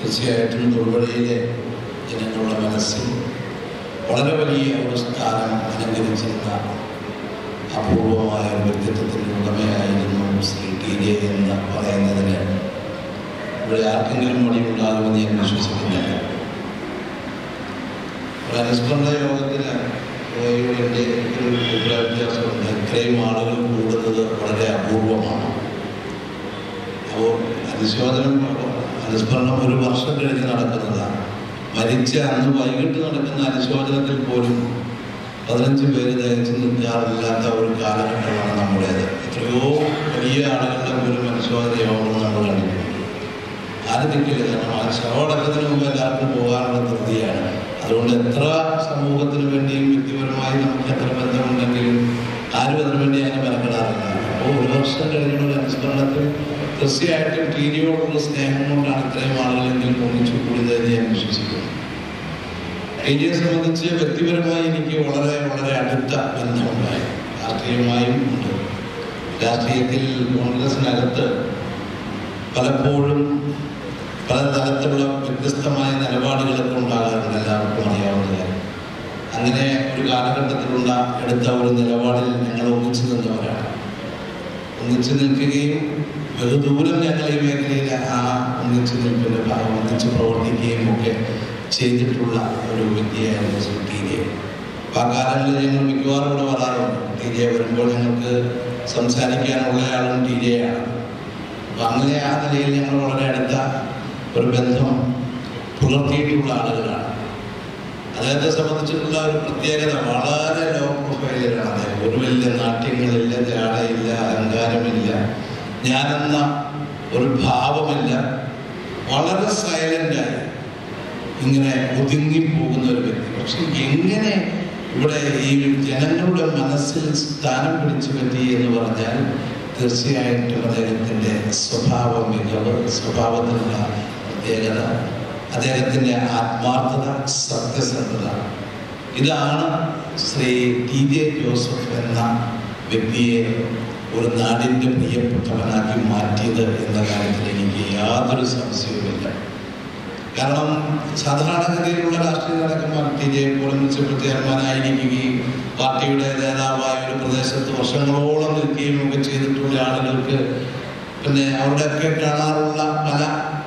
തീർച്ചയായിട്ടും തൊടുപുഴയിലെ ജനങ്ങളുടെ മനസ്സിൽ വളരെ വലിയ ഒരു സ്ഥാനം അലങ്കരിച്ചിരുന്ന അപൂർവമായ ഒരു വ്യക്തിത്വത്തിൻ്റെ ഉടമയായിരുന്നു ശ്രീ ടി ജെ എന്ന് പറയുന്നതിന് ഇവിടെ ആർക്കെങ്കിലും മടിയുണ്ടാകുമെന്ന് ഞാൻ വിശ്വസിക്കുന്നില്ല ഒരു അനുസ്മരണ യോഗത്തിന് എൻ്റെ ഒരു അഭിപ്രായ വ്യത്യാസമുണ്ട് ഇത്രയും ആളുകൾ കൂടുന്നത് വളരെ അപൂർവമാണ് അപ്പോൾ അനുശോചനം അനുസ്മരണം ഒരു വർഷം കഴിഞ്ഞ് നടക്കുന്നതാണ് മരിച്ച അന്ന് വൈകിട്ട് നടക്കുന്ന അനുശോചനത്തിൽ പോലും പതിനഞ്ച് പേര് ദയച്ചു നിൽക്കാറില്ലാത്ത ഒരു കാലഘട്ടമാണ് നമ്മുടേത് എത്രയോ വലിയ ആളുകളുടെ പോലും അനുശോചന യോഗങ്ങൾ നമ്മൾ കണ്ടിട്ടുണ്ട് ആരും നിൽക്കില്ല കാരണം ആ ശവടക്കത്തിന് മുമ്പ് എല്ലാവർക്കും പോകാനുള്ള ധൃതിയാണ് അതുകൊണ്ട് എത്ര സമൂഹത്തിന് വേണ്ടിയും വ്യക്തിപരമായി നമുക്ക് എത്ര ബന്ധമുണ്ടെങ്കിലും ആരും അതിനു വേണ്ടി അങ്ങനെ മെനക്കെടാറില്ല അപ്പോൾ ഒരു വർഷം കഴിഞ്ഞുള്ള അനുസ്മരണത്തിൽ തീർച്ചയായിട്ടും ടി വിയോടുള്ള സ്നേഹം കൊണ്ടാണ് ഇത്രയും ആളുകളെങ്കിലും ഒന്നിച്ചു കൂടിയതെന്ന് ഞാൻ വിശ്വസിക്കുന്നു ടി ജിയെ സംബന്ധിച്ച് വ്യക്തിപരമായി എനിക്ക് വളരെ വളരെ അടുത്ത ബന്ധമുണ്ടായി രാഷ്ട്രീയമായും ഉണ്ട് രാഷ്ട്രീയത്തിൽ കോൺഗ്രസിനകത്ത് പലപ്പോഴും പല തരത്തിലുള്ള വ്യത്യസ്തമായ നിലപാടുകളൊക്കെ ഉണ്ടാകാറുണ്ട് എല്ലാവർക്കും അറിയാവുന്ന കാര്യം അങ്ങനെ ഒരു കാലഘട്ടത്തിലുള്ള എടുത്ത ഒരു നിലപാടിൽ ഞങ്ങൾ ഒന്നിച്ചു നിന്നവരാണ് ഒന്നിച്ചു നിൽക്കുകയും ബഹുദൂരം ഞങ്ങൾ ഈ മേഖലയിൽ ആ ഒന്നിച്ചു നിൽപ്പിൻ്റെ ഭാഗം ഒന്നിച്ച് പ്രവർത്തിക്കുകയും ഒക്കെ ചെയ്തിട്ടുള്ള ഒരു വ്യക്തിയായിരുന്നു ശ്രീ ടി ജെ അപ്പോൾ ആ കാലങ്ങളിൽ ഞങ്ങൾ മിക്കവാറും ഇവിടെ വരാറുണ്ട് ടി ജെ വരുമ്പോൾ ഞങ്ങൾക്ക് സംസാരിക്കാനുള്ള ആളും ടി ജെയാണ് അപ്പം അങ്ങനെ ആ നിലയിൽ ഞങ്ങൾ വളരെ അടുത്ത ഒരു ബന്ധം പുലർത്തിയിട്ടുള്ള ആളുകളാണ് അദ്ദേഹത്തെ സംബന്ധിച്ചിട്ടുള്ള ഒരു പ്രത്യേകത വളരെ ലോ പ്രൊഫൈലിലാണ് അദ്ദേഹം ഒരു വലിയ നാട്യങ്ങളില്ല ജാടയില്ല അഹങ്കാരമില്ല ഞാനെന്ന ഒരു ഭാവമില്ല വളരെ സൈലൻ്റായി ഇങ്ങനെ ഒതുങ്ങി പോകുന്ന ഒരു വ്യക്തി പക്ഷെ എങ്ങനെ ഇവിടെ ഈ ജനങ്ങളുടെ മനസ്സിൽ സ്ഥാനം പിടിച്ചു പറ്റി എന്ന് പറഞ്ഞാൽ തീർച്ചയായിട്ടും അദ്ദേഹത്തിൻ്റെ സ്വഭാവ മികവ് സ്വഭാവത്തിലുള്ള പ്രത്യേകത അദ്ദേഹത്തിൻ്റെ ആത്മാർത്ഥത സത്യസന്ധത ഇതാണ് ശ്രീ ടി ജെ ജോസഫ് എന്ന വ്യക്തിയെ ഒരു നാടിൻ്റെ പ്രിയപ്പെട്ടവനാക്കി മാറ്റിയത് എന്ന കാര്യത്തിൽ എനിക്ക് യാതൊരു സംശയവുമില്ല കാരണം സാധാരണഗതിയിലുള്ള രാഷ്ട്രീയ നേതാക്കന്മാർ ടി ജെ പോലും മുനിസിപ്പൽ ചെയർമാനായിരിക്കുകയും പാർട്ടിയുടെ നേതാവായ ഒരു പ്രദേശത്ത് വർഷങ്ങളോളം നിൽക്കുകയും ഒക്കെ ചെയ്തിട്ടുള്ള ആളുകൾക്ക് പിന്നെ അവിടെയൊക്കെ കാണാറുള്ള പല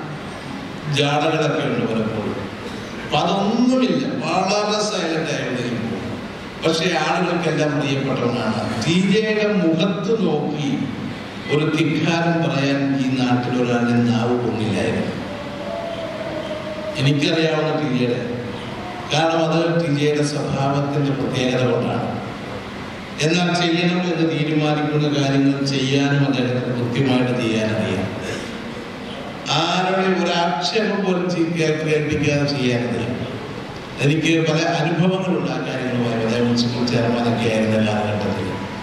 ജാടകളൊക്കെ ഉണ്ട് പലപ്പോഴും അപ്പൊ അതൊന്നുമില്ല വളരെ സൈലന്റ് ആയിരുന്നു പക്ഷെ ആളുകൾക്കെല്ലാം പ്രിയപ്പെട്ടവനാണ് ടി ജെയുടെ മുഖത്ത് നോക്കി ഒരു ധിക്കാരം പറയാൻ ഈ നാട്ടിൽ ഒരാളുടെ നാവ് പൊങ്ങില്ലായിരുന്നു എനിക്കറിയാവുന്ന ടി ജെയുടെ കാരണം അത് ടി ജെയുടെ സ്വഭാവത്തിന്റെ പ്രത്യേകത കൊണ്ടാണ് എന്നാൽ ചെയ്യണം എന്ന് തീരുമാനിക്കുന്ന കാര്യങ്ങൾ ചെയ്യാനും അദ്ദേഹത്തിന് കൃത്യമായിട്ട് ചെയ്യാനറിയാം ആരുടെ ഒരു ആക്ഷേപം പോലും കേൾപ്പിക്കാതെ ചെയ്യാനറിയാം എനിക്ക് പല അനുഭവങ്ങളുണ്ട് ആ കാര്യങ്ങളുമായി അദ്ദേഹം മുനിസിപ്പൽ ചെയർമാനൊക്കെ ആയിരുന്ന കാലഘട്ടത്തിൽ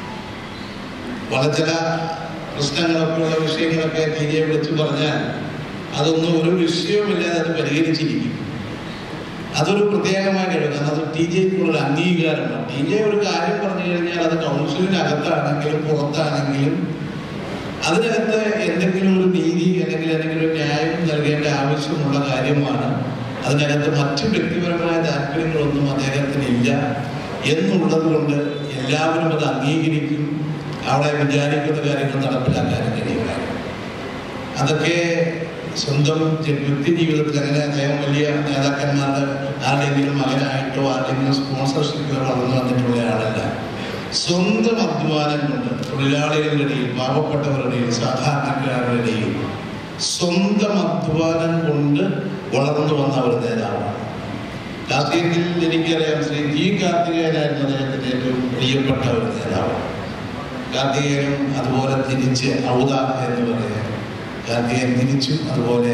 പല ചില പ്രശ്നങ്ങളൊക്കെ ഉള്ള വിഷയങ്ങളൊക്കെ ടി ജെ വിളിച്ചു പറഞ്ഞാൽ അതൊന്നും ഒരു വിഷയവുമില്ലാതെ അത് പരിഹരിച്ചിരിക്കും അതൊരു പ്രത്യേകമായ കഴിവ് കാരണം അത് ടി ജെക്കുള്ള അംഗീകാരമാണ് ടി ജെ ഒരു കാര്യം പറഞ്ഞു കഴിഞ്ഞാൽ അത് കൗൺസിലിനകത്താണെങ്കിലും പുറത്താണെങ്കിലും അതിനകത്ത് എന്തെങ്കിലും ഒരു നീതി അല്ലെങ്കിൽ എന്തെങ്കിലും ഒരു ന്യായം നൽകേണ്ട ആവശ്യമുള്ള കാര്യമാണ് അതിനകത്ത് മറ്റു വ്യക്തിപരമായ താല്പര്യങ്ങളൊന്നും അദ്ദേഹത്തിനില്ല എന്നുള്ളത് കൊണ്ട് എല്ലാവരും അത് അംഗീകരിക്കും അവിടെ വിചാരിക്കുന്ന കാര്യങ്ങൾ നടപ്പിലാക്കാനും കഴിയുക അതൊക്കെ സ്വന്തം വ്യക്തി ജീവിതത്തിൽ അങ്ങനെ അദ്ദേഹം വലിയ നേതാക്കന്മാരുടെ ആരുടെയെങ്കിലും മകനായിട്ടോ ആരുടെയെങ്കിലും സ്പോൺസർഷിപ്പിലോ വളർന്നു വന്നിട്ടുള്ള ആളല്ല സ്വന്തം അധ്വാനം കൊണ്ട് തൊഴിലാളികളുടെ ഇടയിൽ പാവപ്പെട്ടവരുടെ ഇടയിൽ സാധാരണക്കാരുടെ ഇടയിൽ സ്വന്തം അധ്വാനം കൊണ്ട് വളർന്നു വന്ന ഒരു നേതാവാണ് രാഷ്ട്രീയത്തിൽ എനിക്കറിയാം ശ്രീ ജി കാർത്തികേയനായിരുന്നു അദ്ദേഹത്തിന്റെ ഏറ്റവും പ്രിയപ്പെട്ട ഒരു നേതാവ് കാർത്തികേയനും അതുപോലെ തിരിച്ച് ഔദ എന്ന് പറയാം കാർത്തികേയൻ തിരിച്ചും അതുപോലെ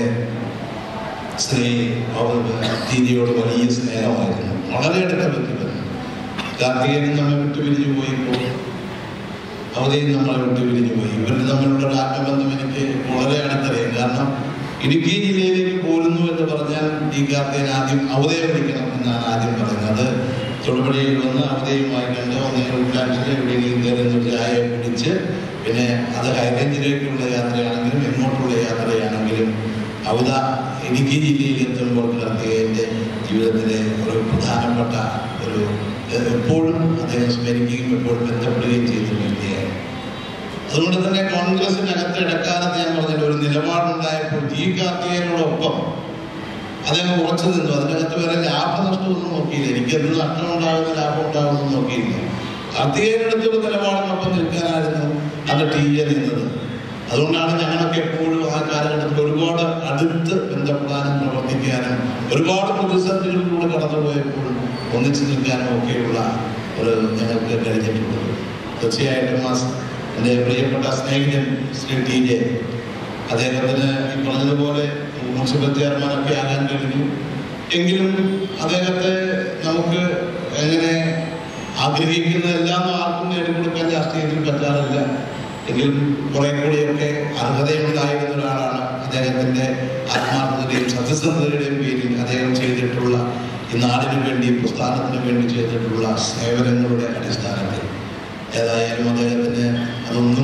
ശ്രീ ദീദിയോട് വലിയ സ്നേഹമായിരുന്നു വളരെ അടുത്ത വ്യക്തിബന്ധം കാർത്തികേയനും നമ്മെ വിട്ടുപിരിഞ്ഞു പോയപ്പോൾ അവതയും നമ്മളെ വിട്ടുപിരിഞ്ഞു പോയി ഇവർ തമ്മിലുള്ള ഒരു ആത്മബന്ധം എനിക്ക് വളരെ അടുത്തറിയാം കാരണം ഇടുക്കി ജില്ലയിലേക്ക് പോരുന്നു എന്ന് പറഞ്ഞാൽ ഈ കാർത്തികൻ ആദ്യം അവതയെ വിളിക്കണം എന്നാണ് ആദ്യം പറയുന്നത് തൊടുപുഴയിൽ വന്ന് അവതയുമായി കണ്ട് ഒന്ന് ഉൾക്കാഴ്ചയിൽ എവിടെയെങ്കിലും കയറുന്ന ചായ പിടിച്ച് പിന്നെ അത് ഹൈറേഞ്ചിലേക്കുള്ള യാത്രയാണെങ്കിലും എങ്ങോട്ടുള്ള യാത്രയാണെങ്കിലും അവത ഇടുക്കി ജില്ലയിൽ എത്തുമ്പോൾ കാർത്തികേയൻ്റെ ജീവിതത്തിലെ ഒരു പ്രധാനപ്പെട്ട ഒരു എപ്പോഴും അദ്ദേഹം സ്മരിക്കുകയും എപ്പോഴും ബന്ധപ്പെടുകയും ചെയ്ത വ്യക്തിയായിരുന്നു അതുകൊണ്ട് തന്നെ കോൺഗ്രസിനകത്ത് ഇടക്കാലത്ത് ഞാൻ പറഞ്ഞില്ല ഒരു നിലപാടുണ്ടായപ്പോൾ ജി കാർത്തികേയനോടൊപ്പം അദ്ദേഹം ഉറച്ചു നിന്നു അതിനകത്ത് വേറെ ലാഭനഷ്ടമൊന്നും നോക്കിയില്ല എനിക്ക് എന്ത് നഷ്ടം ഉണ്ടാകുന്ന ലാഭം ഉണ്ടാകുന്നു നോക്കിയില്ല കാർത്തികേയനടുത്തൊരു നിലപാടിനൊപ്പം നിൽക്കാനായിരുന്നു അത് ടി എ നിന്നത് അതുകൊണ്ടാണ് ഞങ്ങളൊക്കെ എപ്പോഴും ആ കാലഘട്ടത്തിൽ ഒരുപാട് അടുത്ത് ബന്ധപ്പെടാനും പ്രവർത്തിക്കാനും ഒരുപാട് പ്രതിസന്ധികളിലൂടെ കടന്നുപോയപ്പോൾ ഒന്നിച്ചു നിൽക്കാനും ഒക്കെയുള്ള ഒരു ഞങ്ങൾക്ക് കഴിഞ്ഞിട്ടുള്ളത് തീർച്ചയായിട്ടും ആ എൻ്റെ പ്രിയപ്പെട്ട സ്നേഹിതൻ ശ്രീ ടി ജെ അദ്ദേഹത്തിന് ഈ പറഞ്ഞതുപോലെ മുനിസിപ്പൽ ചെയർമാനൊക്കെ ആകാൻ കഴിഞ്ഞു എങ്കിലും അദ്ദേഹത്തെ നമുക്ക് എങ്ങനെ ആഗ്രഹിക്കുന്നതെല്ലാം ആർക്കും നേടിക്കൊടുക്കാൻ രാഷ്ട്രീയത്തിൽ പറ്റാറില്ല എങ്കിലും കുറെ കൂടിയൊക്കെ അർഹതയുണ്ടായിരുന്ന ഒരാളാണ് അദ്ദേഹത്തിന്റെ ആത്മാർത്ഥതയുടെയും സത്യസന്ധതയുടെയും പേരിൽ അദ്ദേഹം ചെയ്തിട്ടുള്ള ഈ നാടിനു വേണ്ടി പ്രസ്ഥാനത്തിന് വേണ്ടി ചെയ്തിട്ടുള്ള സേവനങ്ങളുടെ അടിസ്ഥാനത്തിൽ ഏതായാലും അദ്ദേഹത്തിന് അതൊന്നും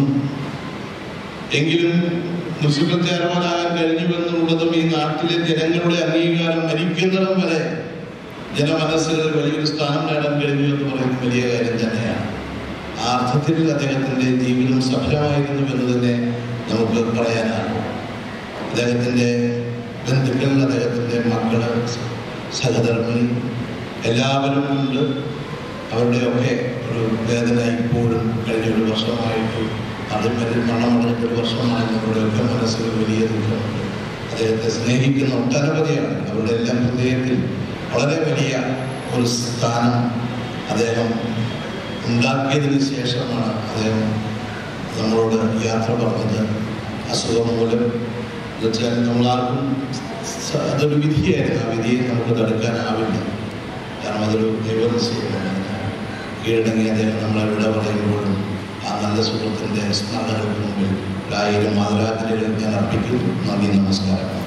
എങ്കിലും മുനിസിപ്പൽ ചെയർമാനാകാൻ കഴിഞ്ഞുവെന്നുള്ളതും ഈ നാട്ടിലെ ജനങ്ങളുടെ അംഗീകാരം മരിക്കുന്നിടം വരെ ജനമനസ്സുകളിൽ വലിയൊരു സ്ഥാനം നേടാൻ കഴിഞ്ഞു എന്ന് പറയുന്നത് വലിയ കാര്യം തന്നെയാണ് ആ അർത്ഥത്തിൽ അദ്ദേഹത്തിന്റെ ജീവിതം സഫലമായിരുന്നു എന്ന് തന്നെ നമുക്ക് പറയാനാകും അദ്ദേഹത്തിന്റെ ബന്ധുക്കൾ അദ്ദേഹത്തിന്റെ മക്കള് സഹധർമ്മി എല്ലാവരും ഉണ്ട് അവരുടെയൊക്കെ ഒരു വേദന ഇപ്പോഴും കഴിഞ്ഞ ഒരു വർഷമായിട്ട് അതും വലിയ മരണമടഞ്ഞിട്ട് ഒരു വർഷമാണെന്നവരുടെയൊക്കെ മനസ്സിൽ വലിയ ദുഃഖമുണ്ട് അദ്ദേഹത്തെ സ്നേഹിക്കുന്ന ഒട്ടനവധിയാണ് അവരുടെ എല്ലാം ഹൃദയത്തിൽ വളരെ വലിയ ഒരു സ്ഥാനം അദ്ദേഹം ഉണ്ടാക്കിയതിന് ശേഷമാണ് അദ്ദേഹം നമ്മളോട് യാത്ര പറഞ്ഞത് അസുഖം മൂലം തീർച്ചയായും നമ്മളാർക്കും സ- അതൊരു വിധിയായിരുന്നു ആ വിധിയെ നമുക്ക് തടുക്കാനാവില്ല കാരണം അതൊരു ദൈവനിശ്ചയമാണ് കീഴടങ്ങി അദ്ദേഹം നമ്മളെ വിട പറയുമ്പോഴും ആ നല്ല സുഹൃത്തിൻ്റെ സ്മരണകൾക്ക് മുമ്പിൽ ഒരായിരം മാതൃകാജ്ഞകൾ ഞാൻ അർപ്പിക്കുന്നു നന്ദി നമസ്കാരം